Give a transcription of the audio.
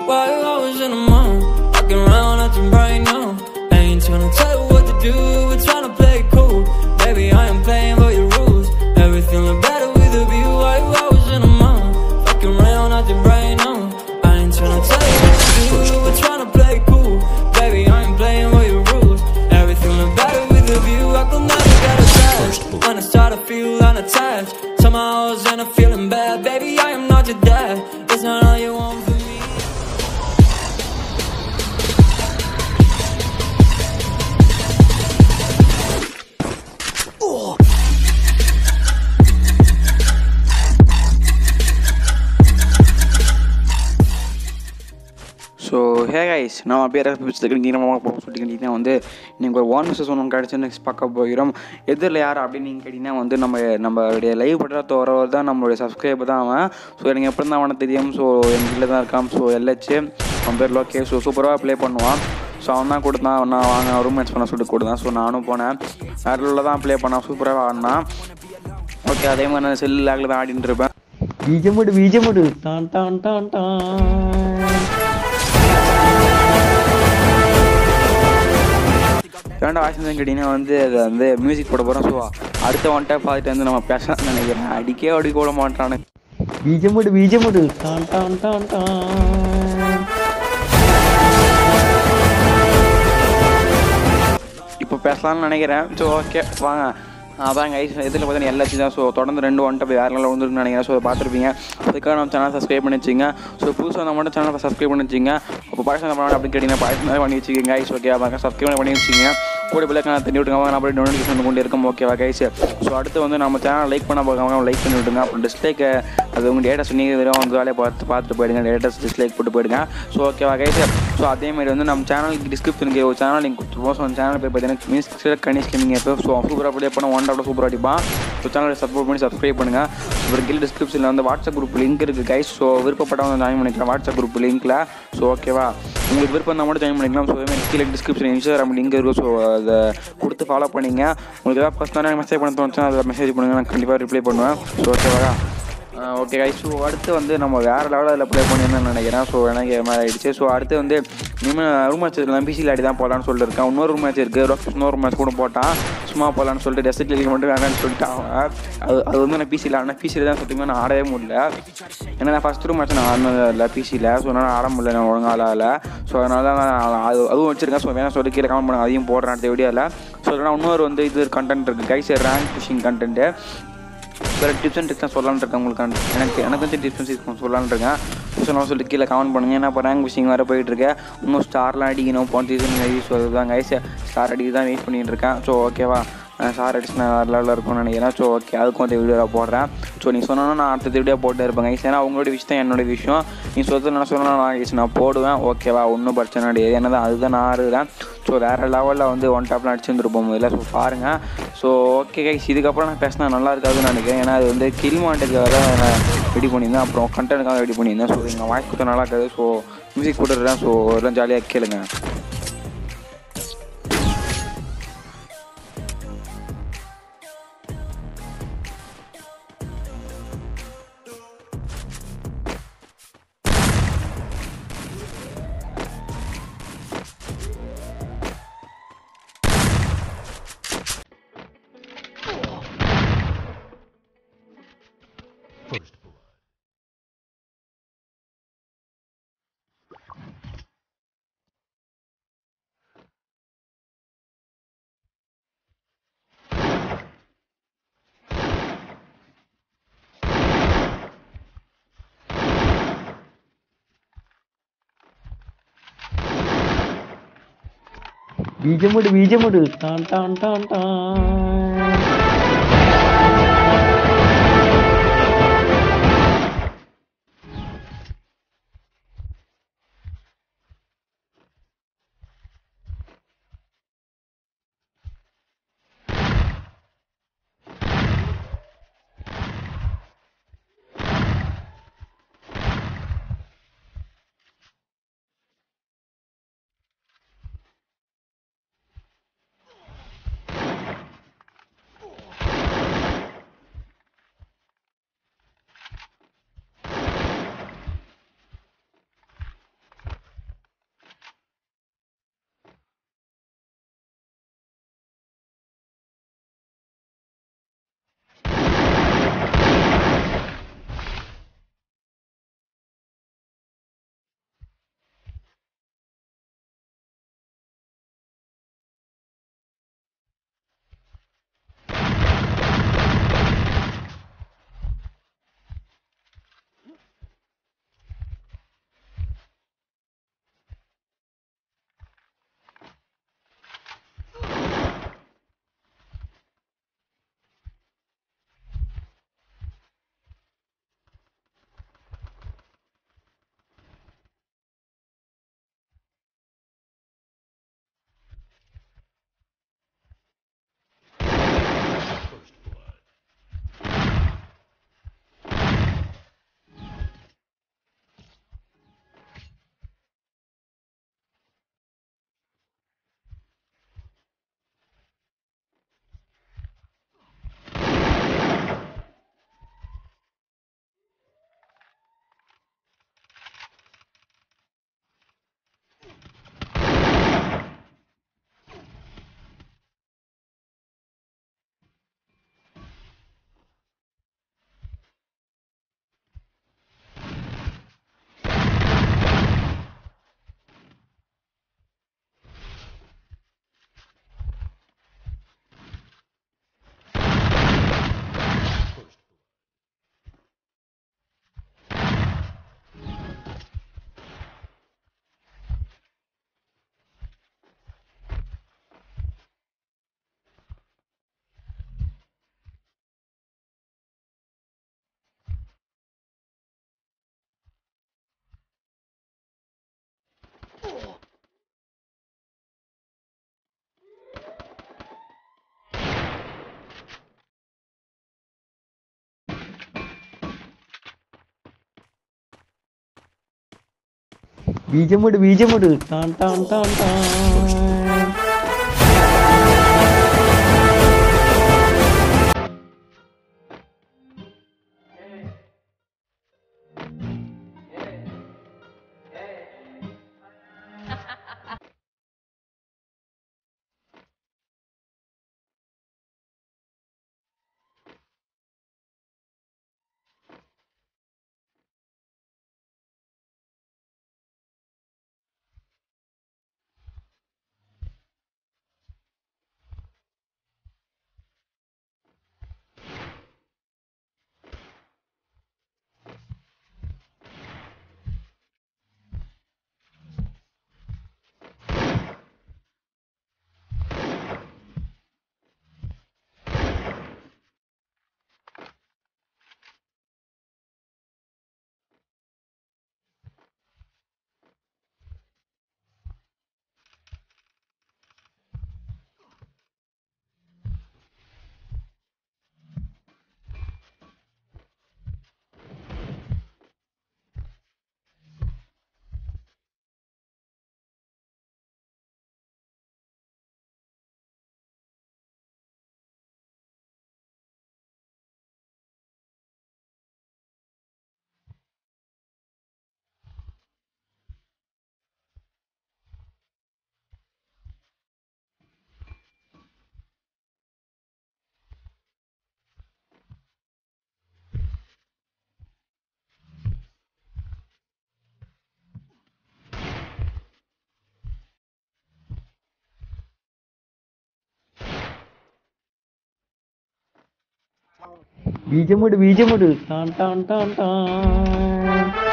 Five hours in a month, walking around acting right now. I ain't tryna tell you what to do, we're tryna play it cool. Baby, I am playing by your rules. Everything look better with a view. Five hours in a month, walking around acting right now. I ain't tryna tell you what to do, we're tryna play it cool. Baby, I am playing by your rules. Everything look better with a view. I could never get attached. When I start to feel unattached, somehow I was in a feeling bad. Baby, I am not your dad. It's not all you want from me. So hey guys நான் அப்படியே பிடிச்சிருக்கேன் நம்ம போக சொல்லிக்கிட்டீங்கன்னா வந்து நீங்கள் ஒரு one Mrs ஒன்று கிடச்சி next பார்க்க போகிறோம் எதிரில் யார் அப்படின்னு நீங்கள் கேட்டிங்கன்னா வந்து நம்ம நம்மளுடைய லைவ் பட்ற தோறவர் தான் நம்மளுடைய சப்ஸ்கிரைபர் தான் அவன் ஸோ எனக்கு எப்படி தான் அவனை தெரியும் ஸோ என் வீட்டில் தான் இருக்கான் ஸோ எல்ஹெச் அவன் பேர் லோகே ஸோ சூப்பராக ப்ளே பண்ணுவான் ஸோ அவன் தான் கொடுத்தான் நான் வாங்க ரூம் மேட்ச் பண்ண சொல்லிட்டு கொடுத்தான் ஸோ நானும் போனேன் வேறு தான் ப்ளே பண்ணான் சூப்பராக ஆடினான் ஓகே அதே மாதிரி நான் செல்லு லேக்கில் தான் ஆடிட்டு இருப்பேன் பீஜமுடு பீஜமுடு டான் டான் டான் டான் ஏன்டா வாய்ஸ் கேட்டிங்கன்னா வந்து அது வந்து மியூசிக் போட போகிறோம் ஸோ அடுத்த வந்துட்டு பார்த்துட்டு வந்து நம்ம பேசலாம்னு நினைக்கிறேன் அடிக்கே அடிக்க விட மாட்டானு பீஜமுடு பீஜமுடு டான் டான் டான் டான் இப்போ பேசலாம்னு நினைக்கிறேன் ஸோ ஓகே வாங்க அதான் கைஸ் இதில் பார்த்தீங்கன்னா எல்லாத்தையும் தான் ஸோ தொடர்ந்து ரெண்டு வந்துட்டு அப்படி வேறு லெவலில் வந்துருக்குன்னு நினைக்கிறேன் ஸோ பார்த்துருப்பீங்க அதுக்காக நம்ம சேனல் சப்ஸ்கிரைப் பண்ணி வச்சுங்க ஸோ புதுசாக வந்தால் மட்டும் சேனல் சப்ஸ்கிரைப் பண்ணி வச்சுங்க அப்போ பழசம் பண்ண அப்படின்னு கேட்டிங்கன்னா பழசம் பண்ணி வச்சுக்கோங்க கைஸ் ஓகே அவங்க சப்ஸ்கிரைப் பண்ணி வச்சுங்க கூட பிள்ளைக்கு நான் தண்ணி விட்டுங்க நான் அப்படி நோட்டிஃபிகேஷன் கொண்டு இருக்கும் ஓகேவா கைஸ் ஸோ அடுத்து வந்து நம்ம சேனல் லைக் பண்ண போகாம லைக் பண்ணி விட்டுங்க அப்புறம் டிஸ்லைக் அது உங்கள் டேட்டா சொன்னீங்க வெறும் வந்து வேலையை பார்த்து பார்த்துட்டு போயிடுங்க டேட்டா டிஸ்லைக் போட்டு போயிடுங்க ஸோ ஓகேவா கைஸ் ஸோ அதேமாதிரி வந்து நம்ம சேனலுக்கு டிஸ்கிரிப்ஷனுக்கு ஒரு சேனல் லிங்க் கொடுத்துருவோம் ஸோ அந்த சேனல் போய் பார்த்தீங்கன்னா மீன்ஸ் கணிஷ் கேமிங் எப்போ ஸோ சூப்பராக ப்ளே பண்ண ஒன் டவுட் சூப்பராக அடிப்பான் ஸோ சேனலை சப்போர்ட் பண்ணி சப்ஸ்கிரைப் பண்ணுங்கள் அப்புறம் கீழே டிஸ்கிரிப்ஷனில் வந்து வாட்ஸ்அப் குரூப் லிங்க் இருக்குது கைஸ் ஸோ விருப்பப்பட்டவங்க ஜாயின் பண்ணிக்கலாம் வாட்ஸ்அப் குரூப் லிங்க்கில் ஸோ ஓகேவா உங்களுக்கு விருப்பம் இருந்தால் மட்டும் ஜாயின் பண்ணிக்கலாம் ஸோ அதேமாதிரி கீழே டிஸ்கிரிப்ஷன் இன்ஸ்டாகிராம் லிங்க் இருக்கும் ஸோ அதை கொடுத்து ஃபாலோ பண்ணிங்க உங்களுக்கு ஏதாவது பர்சனலாக மெசேஜ் பண்ண தோணுச்சுன்னா அதை மெசேஜ் பண்ணுங்கள் நான் கண்டிப்பாக ரிப்ளை பண்ணுவேன் ஸோ ஓகேவா ஓகே கைஸ் ஸோ அடுத்து வந்து நம்ம வேறு லெவலில் ப்ளே பண்ணியிருந்தேன் நினைக்கிறேன் ஸோ எனக்கு இது மாதிரி ஆயிடுச்சு ஸோ அடுத்து வந்து இனிமேல் ரூம் மேட்ச் இருக்கலாம் பிசியில் ஆடி தான் போகலான்னு சொல்லிட்டு இருக்கேன் இன்னொரு ரூம் மேட்ச் இருக்குது ரோக் இன்னொரு மேட்ச் கூட போட்டான் சும்மா போகலான்னு சொல்லிட்டு டெஸ்ட் லீக் மட்டும் வேணான்னு சொல்லிட்டான் அவன். அது அது வந்து நான் பிசியில் ஆனால் பிசியில் தான் சொல்லிட்டு நான் ஆடவே முடியல ஏன்னா நான் ஃபஸ்ட் ரூம் மேட்ச் நான் ஆடினது இல்லை பிசியில் ஸோ நான் ஆட முடியல நான் ஒழுங்காக ஆடல ஸோ அதனால தான் நான் அது அதுவும் வச்சிருக்கேன் ஸோ வேணா சொல்லி கீழே கமெண்ட் பண்ணுங்க அதையும் போடுறேன் அடுத்த வீடியோவில் ஸோ இல்லைனா இன்னொரு வந்து இது கண்டென்ட் இருக்குது கைஸ் ரேங்க் புஷிங் கண்டென்ட்டு வேறு டிப்ஸ் அண்ட் ட்ரிக்ஸ் சொல்லலான்னு இருக்கேன் உங்களுக்கு எனக்கு எனக்கு வந்து டிப்ஸ் அண்ட் ட்ரிக்ஸ் சொல்லலான்னு இருக்கேன் சொன்னால் சொல்லிட்டு கீழே கமெண்ட் பண்ணுங்க ஏன்னா இப்போ ரேங்க் விஷயம் வேறு போயிட்டு இருக்கேன் இன்னும் ஸ்டார்லாம் அடிக்கணும் போன சீசன் ஸோ அதுதான் கைஸ் ஸ்டார் அடிக்க தான் வெயிட் பண்ணிட்டு இருக்கேன் ஸோ ஓகேவா ஸ்டார் அடிச்சு நான் வேறு லெவலில் இருக்கும்னு நினைக்கிறேன் ஸோ ஓகே அதுக்கும் அந்த வீடியோவில் போடுறேன் ஸோ நீ சொன்னா நான் அடுத்த வீடியோ போட்டு இருப்பேன் கைஸ் ஏன்னா உங்களோட விஷயம் தான் என்னோட விஷயம் நீ சொல்றது நான் சொன்னா நான் guys நான் போடுவேன் ஓகேவா ஒன்றும் பிரச்சனை கிடையாது ஏன்னா தான் அதுதான் நான் ஆடுறேன் ஸோ வேறு லெவலில் வந்து ஒன் டாப்லாம் அடிச்சுருந்துருப்போம் இதில் ஸோ பாருங்கள் ஸோ ஓகே கைஸ் இதுக்கப்புறம் நான் பேசினா நல்லா இருக்காதுன்னு நினைக்கிறேன் ஏன்னா அது வந்து கில் மாண்டதுக்காக தான் நான் ரெடி பண்ணியிருந்தேன் அப்புறம் கண்டென்ட்டுக்காக ரெடி பண்ணியிருந்தேன் ஸோ எங்கள் வாய்ஸ் கொடுத்தா நல்லா இருக்காது ஸோ மியூசிக் போட்டுடுறேன் ஸோ எல்லாம் ஜாலியாக கேளுங்க பீஜமுடு பீஜமுடு டான் டான் டான் டான் ബീജമിട് ബീജമിട് ടാൻ ടാൻ ടാൻ ടാൻ ബീജമിട് ബീജമിട് ടാൻ ടാൻ ടാൻ ടാൻ